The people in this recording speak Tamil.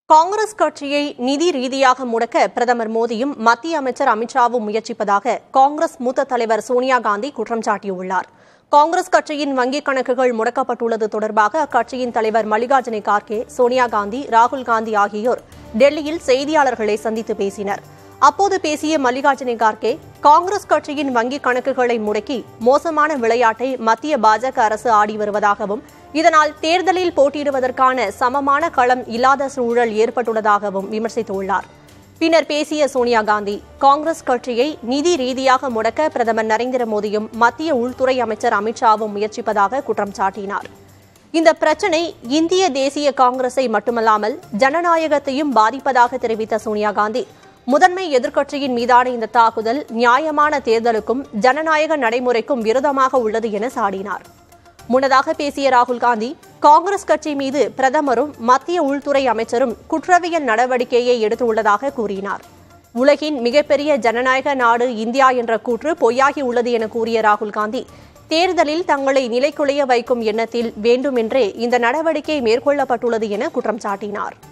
காங்கிரஸ் கட்சியை நிதி ரீதியாக முடக்க பிரதமர் மோடியும் மத்திய அமைச்சர் அமித்ஷாவும் முயற்சிப்பதாக காங்கிரஸ் மூத்த தலைவர் சோனியா காந்தி குற்றம் சாட்டியுள்ளார் காங்கிரஸ் கட்சியின் வங்கிக் கணக்குகள் முடக்கப்பட்டுள்ளது தொடர்பாக அக்கட்சியின் தலைவர் மல்லிகார்ஜுன கார்கே சோனியா காந்தி ராகுல் காந்தி ஆகியோர் டெல்லியில் செய்தியாளர்களை சந்தித்து பேசினர் அப்போது பேசிய மல்லிகார்ஜுன கார்கே காங்கிரஸ் கட்சியின் வங்கிக் கணக்குகளை முடக்கி மோசமான விளையாட்டை மத்திய பாஜக அரசு ஆடி வருவதாகவும் இதனால் தேர்தலில் போட்டியிடுவதற்கான சமமான களம் இல்லாத சூழல் ஏற்பட்டுள்ளதாகவும் விமர்சித்துள்ளார் பின்னர் பேசிய சோனியா காந்தி காங்கிரஸ் கட்சியை நிதி ரீதியாக முடக்க பிரதமர் நரேந்திர மோடியும் மத்திய உள்துறை அமைச்சர் அமித்ஷாவும் முயற்சிப்பதாக குற்றம் சாட்டினார் இந்த பிரச்சினை இந்திய தேசிய காங்கிரஸை மட்டுமல்லாமல் ஜனநாயகத்தையும் பாதிப்பதாக தெரிவித்த சோனியா காந்தி முதன்மை எதிர்க்கட்சியின் மீதான இந்த தாக்குதல் நியாயமான தேர்தலுக்கும் ஜனநாயக நடைமுறைக்கும் விரோதமாக உள்ளது என சாடினார் முன்னதாக பேசிய ராகுல் காந்தி காங்கிரஸ் கட்சி மீது பிரதமரும் மத்திய உள்துறை அமைச்சரும் குற்றவியல் நடவடிக்கையை எடுத்துள்ளதாக கூறினார் உலகின் மிகப்பெரிய ஜனநாயக நாடு இந்தியா என்ற கூற்று பொய்யாகி உள்ளது என கூறிய ராகுல் காந்தி தேர்தலில் தங்களை நிலைக்குலைய வைக்கும் எண்ணத்தில் வேண்டுமென்றே இந்த நடவடிக்கை மேற்கொள்ளப்பட்டுள்ளது என குற்றம் சாட்டினார்